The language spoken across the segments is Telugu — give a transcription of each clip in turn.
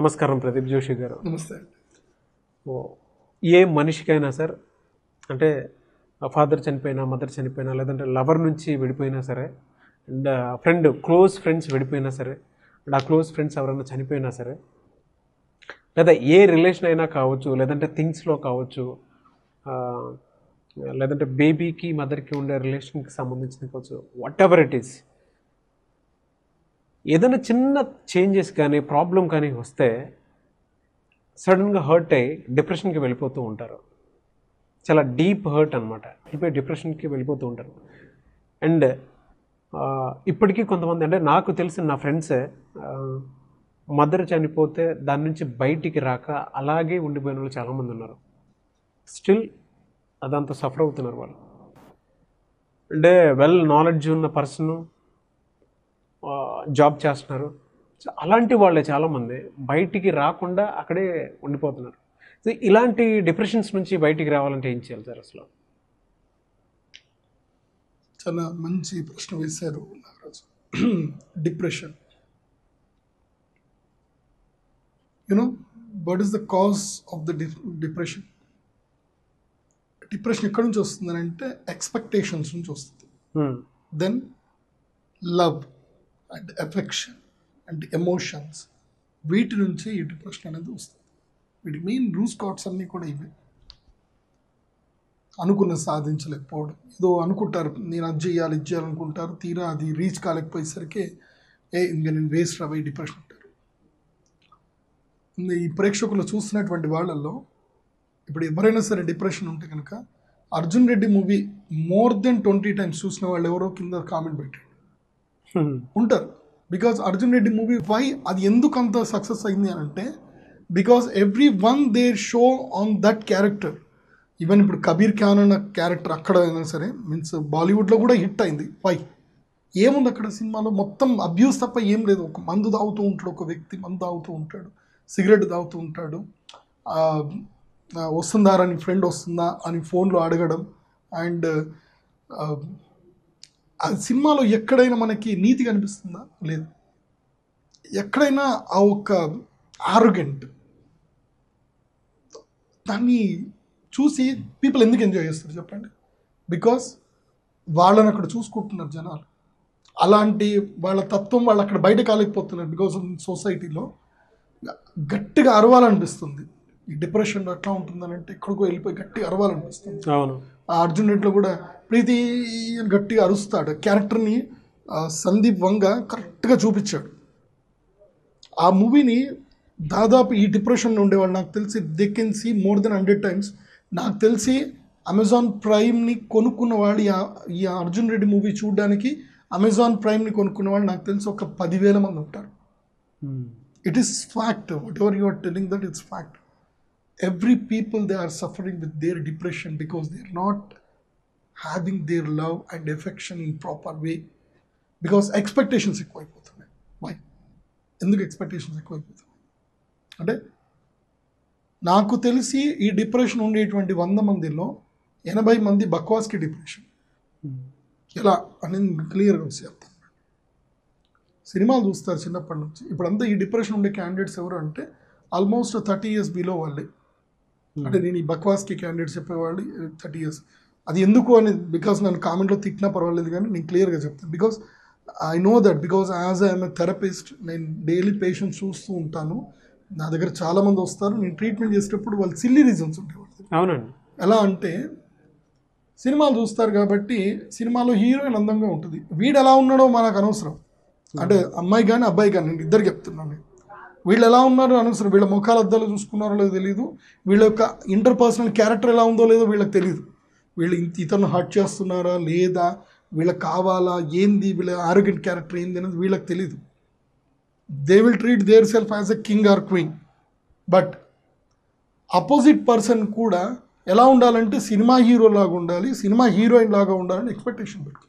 నమస్కారం ప్రదీప్ జోషి గారు నమస్తే ఓ, ఏ మనిషికైనా సార్ అంటే ఫాదర్ చనిపోయినా మదర్ చనిపోయినా లేదంటే లవర్ నుంచి విడిపోయినా సరే అండ్ ఫ్రెండ్ క్లోజ్ ఫ్రెండ్స్ విడిపోయినా సరే అండ్ ఆ క్లోజ్ ఫ్రెండ్స్ ఎవరైనా చనిపోయినా సరే లేదా ఏ రిలేషన్ అయినా కావచ్చు లేదంటే థింగ్స్లో కావచ్చు ఆ, లేదంటే బేబీకి మదర్కి ఉండే రిలేషన్కి సంబంధించింది కావచ్చు వాట్ ఎవర్ ఇట్ ఈస్ ఏదైనా చిన్న చేంజెస్ కానీ ప్రాబ్లం కానీ వస్తే సడన్గా హర్ట్ అయ్యి డిప్రెషన్కి వెళ్ళిపోతూ ఉంటారు చాలా డీప్ హర్ట్ అనమాట వెళ్ళిపోయి డిప్రెషన్కి వెళ్ళిపోతూ ఉంటారు అండ్ ఇప్పటికీ కొంతమంది అంటే నాకు తెలిసిన నా ఫ్రెండ్సే మదర్ చనిపోతే దాని నుంచి బయటికి రాక అలాగే ఉండిపోయిన వాళ్ళు చాలామంది ఉన్నారు స్టిల్ అదంతా సఫర్ అవుతున్నారు వాళ్ళు అంటే వెల్ నాలెడ్జ్ ఉన్న పర్సన్ జాబ్ చేస్తున్నారు సో అలాంటి వాళ్ళే చాలామంది బయటికి రాకుండా అక్కడే ఉండిపోతున్నారు సో ఇలాంటి డిప్రెషన్స్ నుంచి బయటికి రావాలంటే ఏం చేయాలి సార్ అసలు చాలా మంచి ప్రశ్న వేశారు Nagaraju depression you know what is the cause of the depression depression ఎక్కడి నుంచి వస్తుంది అంటే ఎక్స్పెక్టేషన్స్ నుంచి వస్తుంది Hmm. Then love and affection and emotions వీటి నుంచి ఈ డిప్రెషన్ అనేది వస్తుంది వీటి మెయిన్ రూస్ కాట్స్ అన్నీ కూడా ఇవే అనుకున్న సాధించలేకపోవడం ఏదో అనుకుంటారు నేను అది చేయాలి ఇది చేయాలనుకుంటారు తీరా అది రీచ్ కాలేకపోయేసరికి ఏ ఇంకా నేను వేస్ట్ రవై డిప్రెషన్ అంటారు ఈ ప్రేక్షకులు చూస్తున్నటువంటి వాళ్ళల్లో ఇప్పుడు ఎవరైనా సరే డిప్రెషన్ ఉంటే కనుక Arjun Reddy movie more than twenty times చూసిన వాళ్ళు ఎవరో కింద కామెంట్ పెట్టారు Hmm. ఉంటారు because Arjun Reddy movie why అది ఎందుకు అంత సక్సెస్ అయింది అని అంటే because everyone there show on that character even ఇప్పుడు కబీర్ ఖాన్ అన్న క్యారెక్టర్ అక్కడ అయినా సరే మీన్స్ బాలీవుడ్లో కూడా హిట్ అయింది వై ఏముంది అక్కడ సినిమాలో మొత్తం అబ్యూస్ తప్ప ఏం లేదు ఒక మందు తాగుతూ ఉంటాడు ఒక వ్యక్తి మందు తాగుతూ ఉంటాడు సిగరెట్ తాగుతూ ఉంటాడు ఆ, ఆ, వస్తుందా అని ఫ్రెండ్ వస్తుందా అని ఫోన్లో అడగడం అండ్ ఆ సినిమాలో ఎక్కడైనా మనకి నీతి కనిపిస్తుందా లేదు ఎక్కడైనా ఆ ఒక్క ఆరోగెంట్ దాన్ని చూసి పీపుల్ ఎందుకు ఎంజాయ్ చేస్తారు చెప్పండి బికాస్ వాళ్ళని అక్కడ చూసుకుంటున్నారు జనాలు అలాంటి వాళ్ళ తత్వం వాళ్ళు అక్కడ బయట కాలేకపోతున్నారు బికాస్ ఆఫ్ సొసైటీలో గట్టిగా అరవాలనిపిస్తుంది ఈ డిప్రెషన్ ఎట్లా ఉంటుందని అంటే ఎక్కడికో వెళ్ళిపోయి గట్టిగా అరవాలనిపిస్తుంది అవును ఆ అర్జున్ రెడ్డిలో కూడా ప్రీతి అని గట్టిగా అరుస్తాడు క్యారెక్టర్ని ఆ, సందీప్ వంగ కరెక్ట్గా చూపించాడు ఆ మూవీని దాదాపు ఈ డిప్రెషన్ ఉండేవాళ్ళు నాకు తెలిసి they can see more than hundred times నాకు తెలిసి అమెజాన్ ప్రైమ్ని కొనుక్కున్న వాళ్ళు ఈ ఆ- ఈ అర్జున్ రెడ్డి మూవీ చూడడానికి అమెజాన్ ప్రైమ్ని కొనుక్కున్న వాళ్ళు నాకు తెలిసి ఒక పదివేల మంది ఉంటారు Hmm. it is fact whatever you are telling that it's fact every people they are suffering with their depression because they are not having their love and affection in proper way because expectations ఎక్కువైపోతున్నాయి వై ఎందుకు ఎక్స్పెక్టేషన్స్ ఎక్కువైపోతున్నాయి అంటే నాకు తెలిసి ఈ డిప్రెషన్ ఉండేటువంటి వంద మందిలో ఎనభై మంది బక్వాస్కి డిప్రెషన్ Hmm. ఎలా అనేది క్లియర్గా వచ్చి చెప్తాను సినిమాలు చూస్తారు చిన్నప్పటి నుంచి ఇప్పుడంతా ఈ డిప్రెషన్ ఉండే క్యాండిడేట్స్ ఎవరు అంటే ఆల్మోస్ట్ థర్టీ ఇయర్స్ బిలో వాళ్ళే అంటే నేను ఈ బక్వాస్కి క్యాండిడేట్స్ చెప్పేవాళ్ళు థర్టీ ఇయర్స్ అది ఎందుకు అని బికాస్ నన్ను కామెంట్లో తిట్టినా పర్వాలేదు కానీ నేను క్లియర్గా చెప్తాను because I know that because as I'm a therapist నేను డైలీ పేషెంట్స్ చూస్తూ ఉంటాను నా దగ్గర చాలామంది వస్తారు నేను ట్రీట్మెంట్ చేసేటప్పుడు వాళ్ళు సిల్లీ రీజన్స్ ఉంటాయి వాళ్ళ దగ్గర. అవునండి ఎలా అంటే సినిమాలు చూస్తారు కాబట్టి సినిమాలో హీరోయిన్ అందంగా ఉంటుంది వీడు ఎలా ఉన్నాడో మనకు అనవసరం అంటే అమ్మాయి కానీ అబ్బాయి కానీ నేను ఇద్దరు చెప్తున్నాను నేను. వీళ్ళు ఎలా ఉన్నారో అనవసరం వీళ్ళ ముఖాల అద్దాలు చూసుకున్నారో లేదో తెలియదు వీళ్ళ యొక్క ఇంటర్ పర్సనల్ క్యారెక్టర్ ఎలా ఉందో లేదో వీళ్ళకి తెలియదు వీళ్ళు ఇంత ఇతను హర్ట్ చేస్తున్నారా లేదా వీళ్ళకి కావాలా ఏంది వీళ్ళ ఆరోగ్యం క్యారెక్టర్ ఏంది అనేది వీళ్ళకి తెలియదు they will treat their self as a king or queen but opposite person కూడా ఎలా ఉండాలంటే సినిమా హీరో లాగా ఉండాలి సినిమా హీరోయిన్ లాగా ఉండాలని ఎక్స్పెక్టేషన్ పెట్టుకుంటారు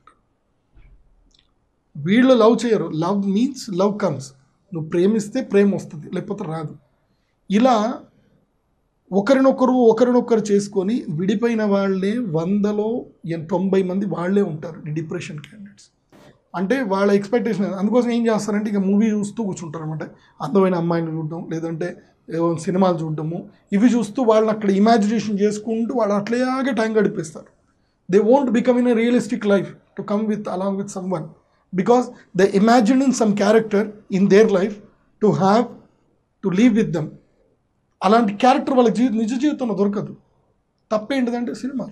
వీళ్ళు లవ్ చేయరు లవ్ మీన్స్ లవ్ కమ్స్ నువ్వు ప్రేమిస్తే ప్రేమ వస్తుంది లేకపోతే రాదు ఇలా ఒకరినొకరు ఒకరినొకరు చేసుకొని విడిపోయిన వాళ్ళే వందలో ఎన్- తొంభై మంది వాళ్ళే ఉంటారు ఈ డిప్రెషన్ క్యాండిడేట్స్ అంటే వాళ్ళ ఎక్స్పెక్టేషన్ అందుకోసం ఏం చేస్తారంటే ఇక మూవీ చూస్తూ కూర్చుంటారు అనమాట అందమైన అమ్మాయిని చూడడం లేదంటే ఏవో సినిమాలు చూడడము ఇవి చూస్తూ వాళ్ళని అక్కడ ఇమాజినేషన్ చేసుకుంటూ వాళ్ళు అట్లాగే టైం గడిపేస్తారు they won't become in a realistic life to come with along with someone because they imagine in some character in their life to have to leave with them అలాంటి క్యారెక్టర్ వాళ్ళ జీవి నిజ జీవితంలో దొరకదు తప్పేంటిదంటే సినిమాలు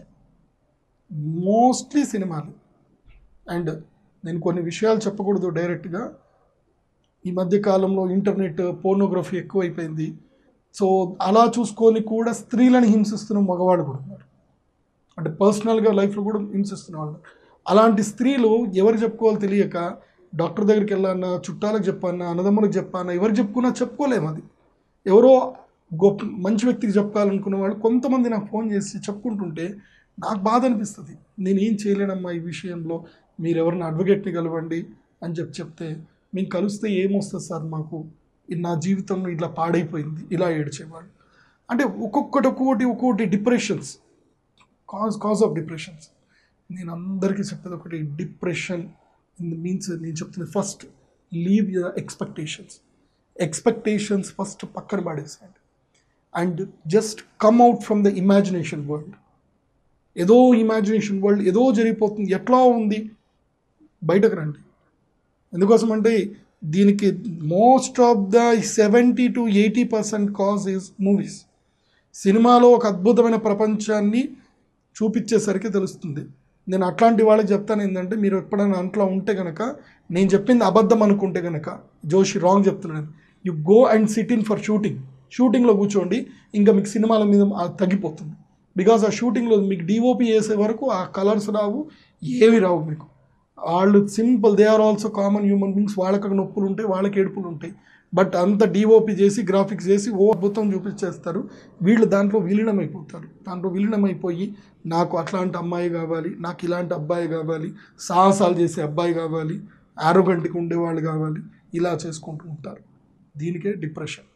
మోస్ట్లీ సినిమాలు అండ్ నేను కొన్ని విషయాలు చెప్పకూడదు డైరెక్ట్గా ఈ మధ్య కాలంలో ఇంటర్నెట్ పోర్నోగ్రఫీ ఎక్కువైపోయింది సో అలా చూసుకొని కూడా స్త్రీలను హింసిస్తున్న మగవాళ్ళు కూడా ఉన్నారు అంటే పర్సనల్గా లైఫ్లో కూడా హింసిస్తున్న వాళ్ళు అలాంటి స్త్రీలు ఎవరు చెప్పుకోవాలో తెలియక డాక్టర్ దగ్గరికి వెళ్ళాలన్నా చుట్టాలకు చెప్పాలన్నా అన్నదమ్ములకు చెప్పాలన్నా ఎవరికి చెప్పుకున్నా చెప్పుకోలేము అది ఎవరో గొప్ప మంచి వ్యక్తికి చెప్పాలనుకున్న వాళ్ళు కొంతమంది నాకు ఫోన్ చేసి చెప్పుకుంటుంటే నాకు బాధ అనిపిస్తుంది నేను ఏం చేయలేనమ్మా ఈ విషయంలో మీరు ఎవరిని అడ్వకేట్ని కలవండి అని చెప్పి చెప్తే మేము కలిస్తే ఏమొస్తుంది సార్ మాకు ఇది నా జీవితంలో ఇట్లా పాడైపోయింది ఇలా ఏడ్చేవాళ్ళు అంటే ఒక్కొక్కటి ఒక్కొక్కటి ఒక్కొక్కటి depressions cause cause of depressions నేను అందరికీ చెప్పేది ఒకటి డిప్రెషన్ ఇన్ ద మీన్స్ నేను చెప్తున్నది first leave your expectations expectations first పక్కన పడేసేయండి and just come out from the imagination world ఏదో ఇమాజినేషన్ వరల్డ్ ఏదో జరిగిపోతుంది ఎట్లా ఉంది బయటకు రండి ఎందుకోసం అంటే దీనికి most of the seventy to eighty percent cause is movies సినిమాలో ఒక అద్భుతమైన ప్రపంచాన్ని చూపించేసరికి తెలుస్తుంది నేను అట్లాంటి వాళ్ళకి చెప్తాను ఏంటంటే మీరు ఎప్పుడైనా అంట్లో ఉంటే కనుక నేను చెప్పింది అబద్ధం అనుకుంటే కనుక జోషి రాంగ్ చెప్తున్నాను you go and sit in for shooting షూటింగ్లో కూర్చోండి ఇంకా మీకు సినిమాల మీద ఆ తగ్గిపోతుంది బికాస్ ఆ షూటింగ్లో మీకు డిఓపి చేసే వరకు ఆ కలర్స్ రావు ఏవి రావు మీకు వాళ్ళు simple they are also common human beings వాళ్ళకి నొప్పులు ఉంటాయి వాళ్ళకి ఏడుపులు ఉంటాయి బట్ అంత డిఓపి చేసి గ్రాఫిక్స్ చేసి ఓ అద్భుతం చూపించేస్తారు వీళ్ళు దాంట్లో విలీనమైపోతారు దాంట్లో విలీనమైపోయి నాకు అట్లాంటి అమ్మాయి కావాలి నాకు ఇలాంటి అబ్బాయి కావాలి సాహసాలు చేసే అబ్బాయి కావాలి ఆరోగంటికి ఉండేవాళ్ళు కావాలి ఇలా చేసుకుంటూ ఉంటారు దీనికే డిప్రెషన్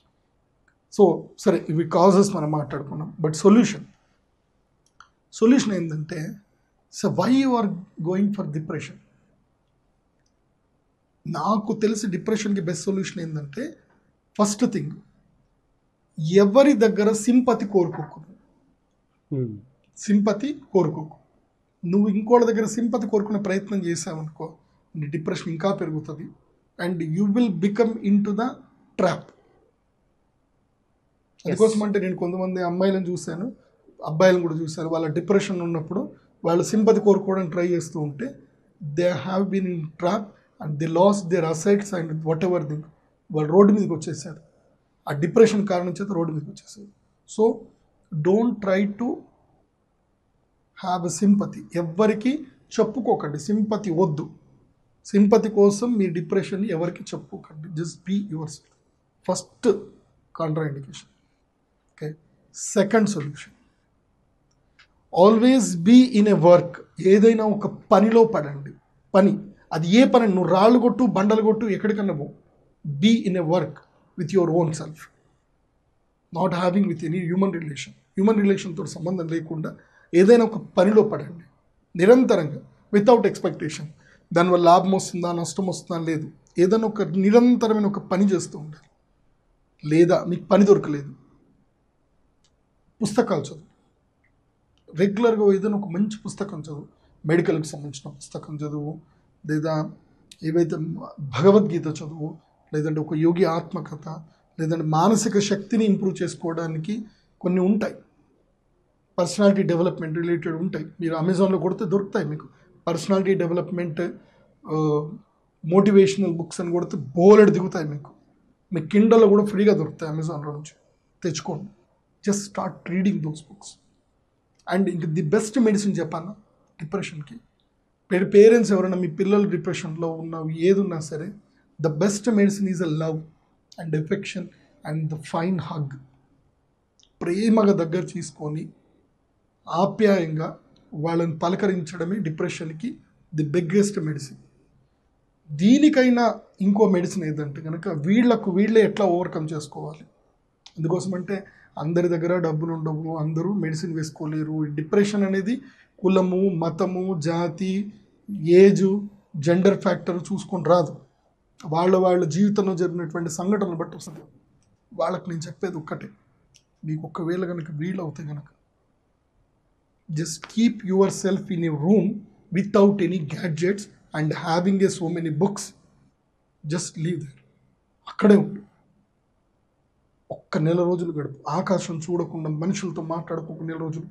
సో సరే ఇవి కాజెస్ మనం మాట్లాడుకున్నాం బట్ సొల్యూషన్ సొల్యూషన్ ఏంటంటే so why you are going for depression నాకు తెలిసి డిప్రెషన్కి బెస్ట్ సొల్యూషన్ ఏంటంటే ఫస్ట్ థింగ్ ఎవరి దగ్గర సింపతి కోరుకోకు సింపతి కోరుకోకు నువ్వు ఇంకోటి దగ్గర సింపతి కోరుకునే ప్రయత్నం చేసావనుకో నీ డిప్రెషన్ ఇంకా పెరుగుతుంది and you will become into the trap అందుకోసం అంటే నేను కొంతమంది అమ్మాయిలను చూశాను అబ్బాయిలను కూడా చూశాను వాళ్ళ డిప్రెషన్ ఉన్నప్పుడు వాళ్ళు సింపతి కోరుకోవడానికి ట్రై చేస్తూ ఉంటే they have been in trap and they loss their assets and whatever thing వాళ్ళు రోడ్డు మీదకి వచ్చేసారు ఆ డిప్రెషన్ కారణం చేత రోడ్డు మీదకి వచ్చేసారు so don't try to have a sympathy ఎవ్వరికి చెప్పుకోకండి సింపతి వద్దు సింపతి కోసం మీ డిప్రెషన్ని ఎవరికి చెప్పుకోకండి just be yourself first contraindication okay second solution always be in a work ఏదైనా ఒక పనిలో పడండి పని అది ఏ పని నువ్వు రాళ్ళు కొట్టు బండలు కొట్టు ఎక్కడికన్నా పో be in a work with your own self not having with any human relation human రిలేషన్తో సంబంధం లేకుండా ఏదైనా ఒక పనిలో పడండి నిరంతరంగా వితౌట్ ఎక్స్పెక్టేషన్ దానివల్ల లాభం వస్తుందా నష్టం వస్తుందా లేదు ఏదైనా ఒక నిరంతరమైన ఒక పని చేస్తూ ఉండాలి లేదా మీకు పని దొరకలేదు పుస్తకాలు చదువు రెగ్యులర్గా ఏదైనా ఒక మంచి పుస్తకం చదువు మెడికల్కి సంబంధించిన పుస్తకం చదువు లేదా ఏవైతే భగవద్గీత చదువు లేదంటే ఒక యోగి ఆత్మకథ లేదంటే మానసిక శక్తిని ఇంప్రూవ్ చేసుకోవడానికి కొన్ని ఉంటాయి పర్సనాలిటీ డెవలప్మెంట్ రిలేటెడ్ ఉంటాయి మీరు అమెజాన్లో కొడితే దొరుకుతాయి మీకు పర్సనాలిటీ డెవలప్మెంట్ మోటివేషనల్ బుక్స్ అని కొడితే బోలెడు దిగుతాయి మీకు మీ కిండల్లో కూడా ఫ్రీగా దొరుకుతాయి అమెజాన్లో నుంచి తెచ్చుకోండి just start reading those books and ఇంక ది బెస్ట్ మెడిసిన్ చెప్పాను డిప్రెషన్కి మీరు పేరెంట్స్ ఎవరైనా మీ పిల్లలు డిప్రెషన్లో ఉన్న ఏది ఉన్నా సరే the best medicine is a love and affection and the fine hug ప్రేమగా దగ్గర తీసుకొని ఆప్యాయంగా వాళ్ళని పలకరించడమే డిప్రెషన్కి ది బిగ్గెస్ట్ మెడిసిన్ దీనికైనా ఇంకో మెడిసిన్ ఏదంటే కనుక వీళ్ళకు వీళ్ళే ఎట్లా ఓవర్కమ్ చేసుకోవాలి అందుకోసం అంటే అందరి దగ్గర డబ్బులు ఉండవు అందరూ మెడిసిన్ వేసుకోలేరు డిప్రెషన్ అనేది కులము మతము జాతి ఏజు జెండర్ ఫ్యాక్టర్ చూసుకొని రాదు వాళ్ళ వాళ్ళ జీవితంలో జరిగినటువంటి సంఘటనలు బట్టి వస్తుంది వాళ్ళకి నేను చెప్పేది ఒక్కటే మీకు ఒకవేళ కనుక వీలవుతే కనుక just keep yourself in a room without any gadgets and having a so many books just leave there అక్కడే ఉండు ఒక్క నెల రోజులు గడుపు ఆకాశం చూడకుండా మనుషులతో మాట్లాడుకోక నెల రోజులు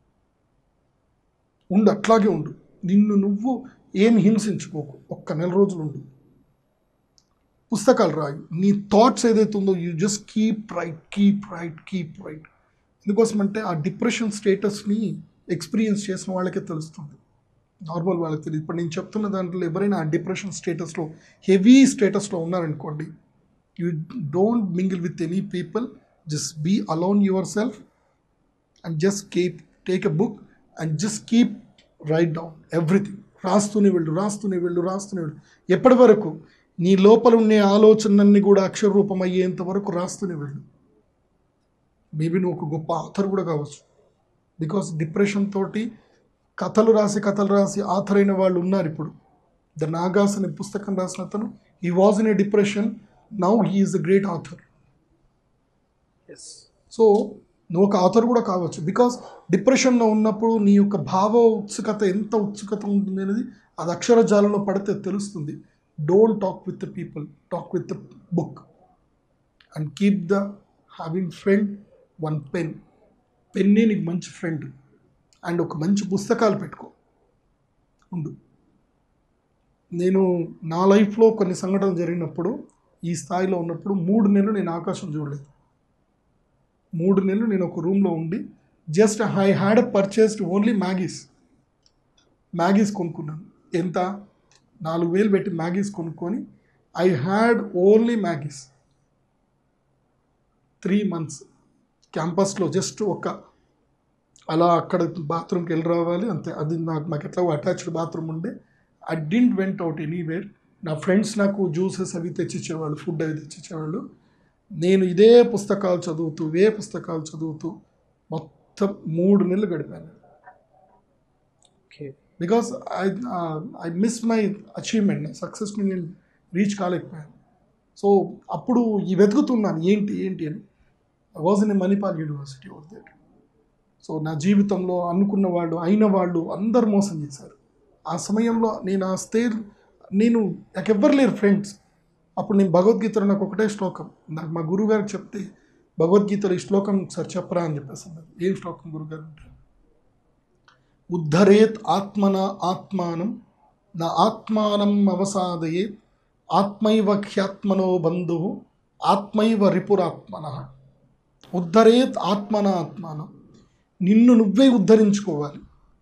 ఉండు అట్లాగే ఉండు నిన్ను నువ్వు ఏం హింసించుకోకు ఒక్క నెల రోజులు ఉండు పుస్తకాలు రాయు నీ థాట్స్ ఏదైతే ఉందో you just keep write keep write keep write ఎందుకోసమంటే ఆ డిప్రెషన్ స్టేటస్ని ఎక్స్పీరియన్స్ చేసిన వాళ్ళకే తెలుస్తుంది నార్మల్ వాళ్ళకి తెలియదు ఇప్పుడు నేను చెప్తున్న దాంట్లో ఎవరైనా ఆ డిప్రెషన్ స్టేటస్లో హెవీ స్టేటస్లో ఉన్నారనుకోండి you don't mingle with any people just be alone yourself and just keep take a book and just keep write down everything రాస్తూనే వెళ్ళు రాస్తూనే వెళ్ళు రాస్తూనే వెళ్ళు ఎప్పటి వరకు నీ లోపల ఉండే ఆలోచనలన్నీ కూడా అక్షర రూపం అయ్యేంత వరకు రాస్తూనే వెళ్ళు మేబీ నువ్వు ఒక గొప్ప ఆథర్ కూడా కావచ్చు బికాస్ డిప్రెషన్ తోటి కథలు రాసి కథలు రాసి ఆథర్ అయిన వాళ్ళు ఉన్నారు ఇప్పుడు ద నాగాస్ అనే పుస్తకం రాసిన అతను ఈ was in a depression now he is the great author yes so నువ్వు ఒక ఆథర్ కూడా కావచ్చు బికాస్ డిప్రెషన్లో ఉన్నప్పుడు నీ యొక్క భావ ఉత్సుకత ఎంత ఉత్సుకత ఉంటుంది అనేది అది అక్షరజాలంలో పడితే తెలుస్తుంది don't talk with the people talk with the book and keep the having friend one pen పెన్నే నీకు మంచి ఫ్రెండ్ అండ్ ఒక మంచి పుస్తకాలు పెట్టుకో ఉండు నేను నా లైఫ్లో కొన్ని సంఘటనలు జరిగినప్పుడు ఈ స్థాయిలో ఉన్నప్పుడు మూడు నెలలు నేను ఆకాశం చూడలేదు మూడు నెలలు నేను ఒక రూమ్లో ఉండి just I had purchased only Maggis Maggis కొనుక్కున్నాను ఎంత నాలుగు వేలు పెట్టి మ్యాగీస్ కొనుక్కొని I had only Maggis three months క్యాంపస్లో జస్ట్ ఒక అలా అక్కడ బాత్రూమ్కి వెళ్ళి రావాలి అంతే అది నాకు మాకు ఎట్లా అటాచ్డ్ బాత్రూమ్ ఉండే I didn't went out anywhere నా ఫ్రెండ్స్ నాకు జ్యూసెస్ అవి తెచ్చిచ్చేవాళ్ళు ఫుడ్ అవి తెచ్చిచ్చేవాళ్ళు నేను ఇదే పుస్తకాలు చదువుతూ ఇవే పుస్తకాలు చదువుతూ మొత్తం మూడు నెలలు గడిపాను okay because I I miss my achievement నా సక్సెస్ని నేను రీచ్ కాలేకపోయాను సో అప్పుడు ఈ వెతుకుతున్నాను ఏంటి ఏంటి అని I was in a Manipal university over that so నా జీవితంలో అనుకున్న వాళ్ళు అయిన వాళ్ళు అందరు మోసం చేశారు ఆ సమయంలో నేను ఆ స్టేజ్ నేను నాకు ఎవ్వరు లేరు ఫ్రెండ్స్ అప్పుడు నేను భగవద్గీతలో నాకు ఒకటే శ్లోకం నాకు మా గురువు గారికి చెప్తే భగవద్గీతలో ఈ శ్లోకం ఒకసారి చెప్పరా అని చెప్పేసి అన్నారు ఏం శ్లోకం గురుగారు అంటే ఉద్ధరేత్ ఆత్మన ఆత్మానం నా ఆత్మానం అవసాదయేత్ ఆత్మైవ హ్యాత్మనో బంధువు ఆత్మైవ రిపురాత్మన ఉద్ధరేత్ ఆత్మన ఆత్మానం నిన్ను నువ్వే ఉద్ధరించుకోవాలి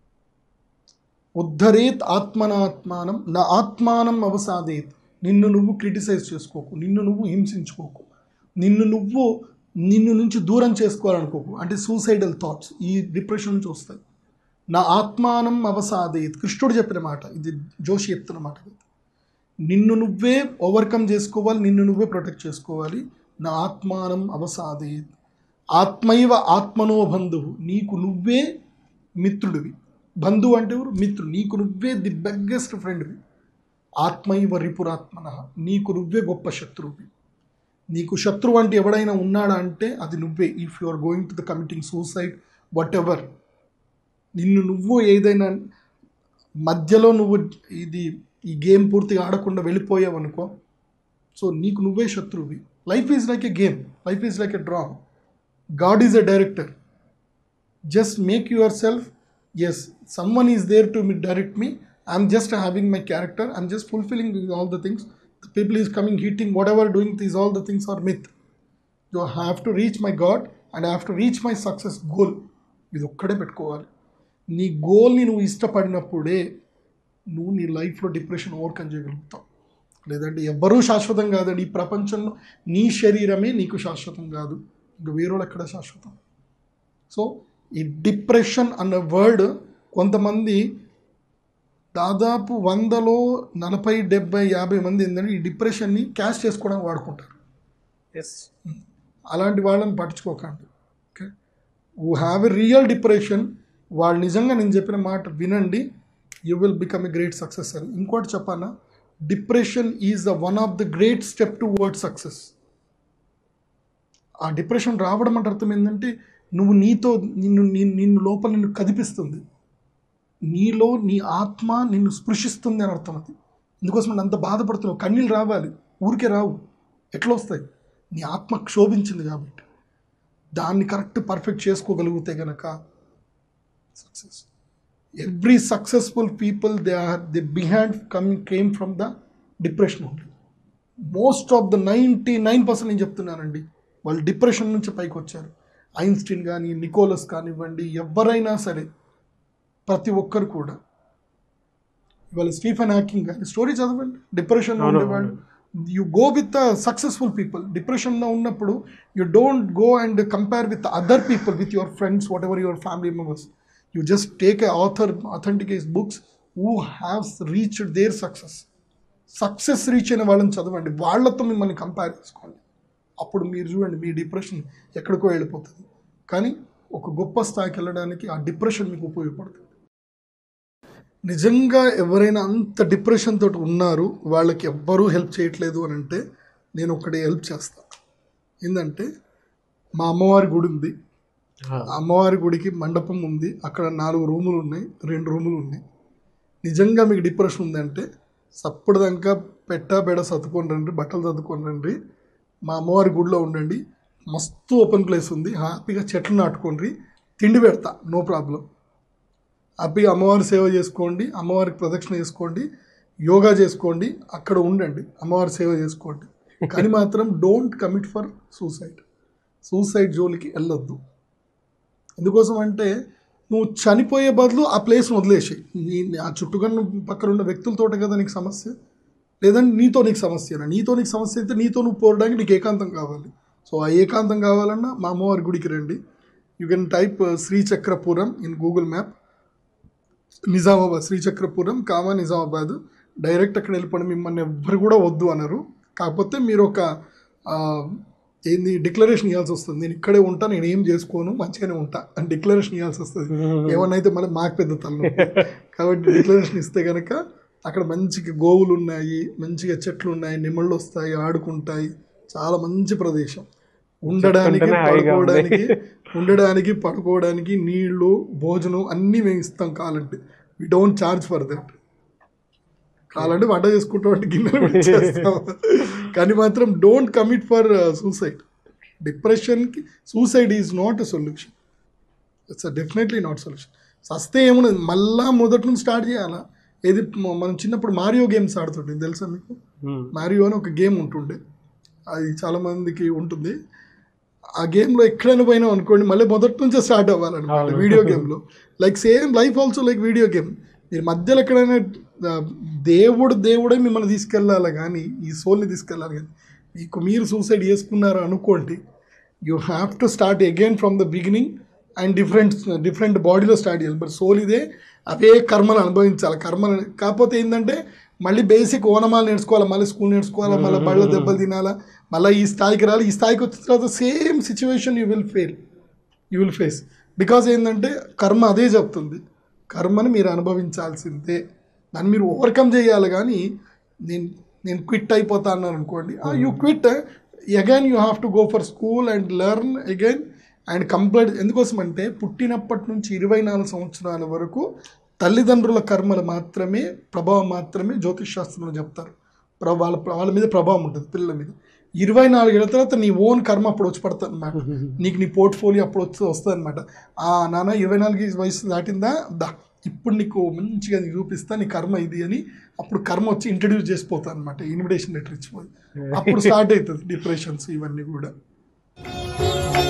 ఉద్ధరేత్ ఆత్మన ఆత్మానం నా ఆత్మానం అవసాదేత్ నిన్ను నువ్వు క్రిటిసైజ్ చేసుకోకు నిన్ను నువ్వు హింసించుకోకు నిన్ను నువ్వు నిన్ను నుంచి దూరం చేసుకోవాలనుకోకు అంటే సూసైడల్ థాట్స్ ఈ డిప్రెషన్ నుంచి వస్తాయి నా ఆత్మానం అవసాదేత్ కృష్ణుడు చెప్పిన మాట ఇది జోషి చెప్తున్న మాట కాదు. నిన్ను నువ్వే ఓవర్కమ్ చేసుకోవాలి నిన్ను నువ్వే ప్రొటెక్ట్ చేసుకోవాలి నా ఆత్మానం అవసాదేత్ ఆత్మైవ ఆత్మనో బంధువు నీకు నువ్వే మిత్రుడివి బంధువు అంటే ఎవరు మిత్రుడు నీకు నువ్వే ది బెగ్గెస్ట్ ఫ్రెండ్వి ఆత్మైవ రిపురాత్మన నీకు నువ్వే గొప్ప శత్రువువి నీకు శత్రువు అంటే ఎవడైనా ఉన్నాడా అంటే అది నువ్వే if you are going to the committing suicide whatever నిన్ను నువ్వు ఏదైనా మధ్యలో నువ్వు ఇది ఈ గేమ్ పూర్తిగా ఆడకుండా వెళ్ళిపోయావు అనుకో సో నీకు నువ్వే శత్రువువి life is like a game life is like a draw god is a director just make yourself as someone is there to me direct me I'm just having my character I'm just fulfilling all the things the people is coming heating whatever doing these all the things are myth you have to reach my god and have to reach my success goal ఇది ఒక్కడే పెట్టుకోవాలి నీ గోల్ని నువ్వు ఇష్టపడినప్పుడే నువ్వు నీ లైఫ్లో డిప్రెషన్ ఓవర్కమ్ చేయగలుగుతావు లేదంటే ఎవ్వరూ శాశ్వతం కాదండి ఈ ప్రపంచంలో నీ శరీరమే నీకు శాశ్వతం కాదు ఇంక వేరేవాళ్ళు ఎక్కడ శాశ్వతం సో ఈ డిప్రెషన్ అన్న వర్డ్ కొంతమంది దాదాపు వందలో నలభై డెబ్బై యాభై మంది ఏంటంటే ఈ డిప్రెషన్ని క్యాష్ చేసుకోవడానికి వాడుకుంటారు ఎస్ అలాంటి వాళ్ళని పట్టించుకోకండి okay who have a real depression వాళ్ళు నిజంగా నేను చెప్పిన మాట వినండి you will become a great success అని ఇంకోటి చెప్పానా depression is the one of the great step toward success ఆ డిప్రెషన్ రావడం అంటే అర్థం ఏంటంటే నువ్వు నీతో నిన్ను నీ- నిన్ను లోపల నిన్ను కదిపిస్తుంది నీలో నీ ఆత్మ నిన్ను స్పృశిస్తుంది అని అర్థం అది అందుకోసం నువ్వు అంత బాధపడుతున్నావు కన్నీళ్ళు రావాలి ఊరికే రావు ఎట్లా వస్తాయి నీ ఆత్మ క్షోభించింది కాబట్టి దాన్ని కరెక్ట్ పర్ఫెక్ట్ చేసుకోగలిగితే గనక success every successful people they are the behind coming came from the depression only most of the ninety nine percent నేను చెప్తున్నానండి వాళ్ళు డిప్రెషన్ నుంచి పైకి వచ్చారు ఐన్స్టీన్ కానీ నికోలస్ కానివ్వండి ఎవరైనా సరే ప్రతి ఒక్కరు కూడా ఇవాళ స్టీఫెన్ హ్యాకింగ్ కానీ స్టోరీ చదవండి డిప్రెషన్లో అవును, ఉండేవాళ్ళు you go with the successful people డిప్రెషన్లో ఉన్నప్పుడు you don't go and compare with other people with your friends whatever your family members you just take a author authenticate books who haves reached their success success reach అయిన వాళ్ళని చదవండి వాళ్ళతో మిమ్మల్ని కంపేర్ చేసుకోండి అప్పుడు మీరు చూడండి మీ డిప్రెషన్ ఎక్కడికో వెళ్ళిపోతుంది కానీ ఒక గొప్ప స్థాయికి వెళ్ళడానికి ఆ డిప్రెషన్ మీకు ఉపయోగపడుతుంది నిజంగా ఎవరైనా అంత డిప్రెషన్ తోటి ఉన్నారు వాళ్ళకి ఎవ్వరూ హెల్ప్ చేయట్లేదు అని అంటే నేను ఒకటి హెల్ప్ చేస్తాను ఏంటంటే మా అమ్మవారి గుడి ఉంది ఆ అమ్మవారి గుడికి మండపం ఉంది అక్కడ నాలుగు రూములు ఉన్నాయి రెండు రూములు ఉన్నాయి నిజంగా మీకు డిప్రెషన్ ఉందంటే సప్పటిదాకా పెట్ట బెడ సర్దుకొని రండి బట్టలు సర్దుకొని రండి మా అమ్మవారి గుడిలో ఉండండి మస్తు ఓపెన్ ప్లేస్ ఉంది హ్యాపీగా చెట్లు నాటుకోండి తిండి పెడతా నో ప్రాబ్లం హ్యాపీగా అమ్మవారి సేవ చేసుకోండి అమ్మవారికి ప్రదక్షిణ చేసుకోండి యోగా చేసుకోండి అక్కడ ఉండండి అమ్మవారి సేవ చేసుకోండి కానీ మాత్రం don't commit for suicide suicide జోలికి వెళ్ళొద్దు ఎందుకోసం అంటే నువ్వు చనిపోయే బదులు ఆ ప్లేస్ని వదిలేసి నీ ఆ చుట్టుకన్న పక్కన ఉన్న వ్యక్తులతోటే కదా నీకు సమస్య లేదంటే నీతో నీకు సమస్య నీతో నీకు సమస్య అయితే నీతో నువ్వు పోవడానికి నీకు ఏకాంతం కావాలి సో ఆ ఏకాంతం కావాలన్నా మా అమ్మవారి గుడికి రండి you can type Srichakrapuram in Google map Nizamabad Srichakrapuram comma Nizamabad direct అక్కడ వెళ్ళిపోండి మిమ్మల్ని ఎవ్వరు కూడా వద్దు అన్నారు కాకపోతే మీరు ఒక ఆ, ఏంది డిక్లరేషన్ ఇవ్వాల్సి వస్తుంది నేను ఇక్కడే ఉంటా నేను ఏం చేసుకోను మంచిగానే ఉంటా అని డిక్లరేషన్ ఇవ్వాల్సి వస్తుంది ఏమన్నా అయితే మళ్ళీ మాకు పెద్ద తలనొప్పి కాబట్టి డిక్లరేషన్ ఇస్తే కనుక అక్కడ మంచిగా గోవులు ఉన్నాయి మంచిగా చెట్లు ఉన్నాయి నిమ్మళ్ళు వస్తాయి ఆడుకుంటాయి చాలా మంచి ప్రదేశం ఉండడానికి చెప్తుంటేనే హాయిగా ఉంది. పడుకోవడానికి ఉండడానికి పడుకోవడానికి నీళ్లు భోజనం అన్నీ మేము ఇస్తాం కావాలంటే we don't charge for that కావాలంటే వంట చేసుకుంటాం అంటే గిన్నెలు కూడా ఇచ్చేస్తాం కానీ మాత్రం డోంట్ కమిట్ ఫర్ సూసైడ్ డిప్రెషన్కి suicide is not a solution it's definitely not solution సస్తే ఏమున్నది మళ్ళా మొదటి నుంచి స్టార్ట్ చేయాలా ఏది మ- మనం చిన్నప్పుడు మారియో గేమ్స్ ఆడుతుండే తెలుసా మీకు మారియో అని ఒక గేమ్ ఉంటుండే అది చాలా మందికి ఉంటుంది ఆ గేమ్లో ఎక్కడైనా పోయినాం అనుకోండి మళ్ళీ మొదటి నుంచే స్టార్ట్ అవ్వాలన్నమాట అవును. వీడియో గేమ్లో like same life also like video game మీరు మధ్యలో ఎక్కడైనా ఆ, దేవుడు దేవుడే మిమ్మల్ని తీసుకెళ్ళాలి కానీ ఈ సోల్ని తీసుకెళ్ళాలి కానీ మీకు మీరు సూసైడ్ చేసుకున్నారు అనుకోండి you have to start again from the beginning and different different బాడీలో స్టార్ట్ చేయాలి బట్ సోల్ ఇదే అవే కర్మలు అనుభవించాలి కర్మలు కాకపోతే ఏంటంటే మళ్ళీ బేసిక్ ఓనమాలు నేర్చుకోవాలి మళ్ళీ స్కూల్ నేర్చుకోవాలా మళ్ళీ బళ్ళ దెబ్బలు తినాలా మళ్ళీ ఈ స్థాయికి రాలి ఈ స్థాయికి వచ్చిన తర్వాత same situation you will fail you will face because ఏంటంటే కర్మ అదే చెప్తుంది కర్మని మీరు అనుభవించాల్సిందే దాన్ని మీరు ఓవర్కమ్ చేయాలి కానీ నేను నేను క్విట్ అయిపోతా అన్నాను అనుకోండి you quit again you have to go for school and learn again and complete ఎందుకోసం అంటే పుట్టినప్పటి నుంచి ఇరవై నాలుగు సంవత్సరాల వరకు తల్లిదండ్రుల కర్మలు మాత్రమే ప్రభావం మాత్రమే జ్యోతిష్ శాస్త్రంలో చెప్తారు ప్ర- వాళ్ళ వాళ్ళ మీద ప్రభావం ఉంటుంది పిల్లల మీద ఇరవై నాలుగేళ్ల తర్వాత నీ ఓన్ కర్మ అప్పుడు వచ్చి పడుతుంది అనమాట నీకు నీ పోర్ట్ఫోలియో అప్పుడు వచ్చి వస్తుంది అనమాట ఆ నాన్న ఇరవై నాలుగు వయసు దాటిందా దా ఇప్పుడు నీకు మంచిగా నీకు చూపిస్తా నీ కర్మ ఇది అని అప్పుడు కర్మ వచ్చి ఇంట్రడ్యూస్ చేసిపోతా అనమాట ఇన్విటేషన్ లెటర్ ఇచ్చిపోయి అప్పుడు స్టార్ట్ అవుతుంది డిప్రెషన్స్ ఇవన్నీ కూడా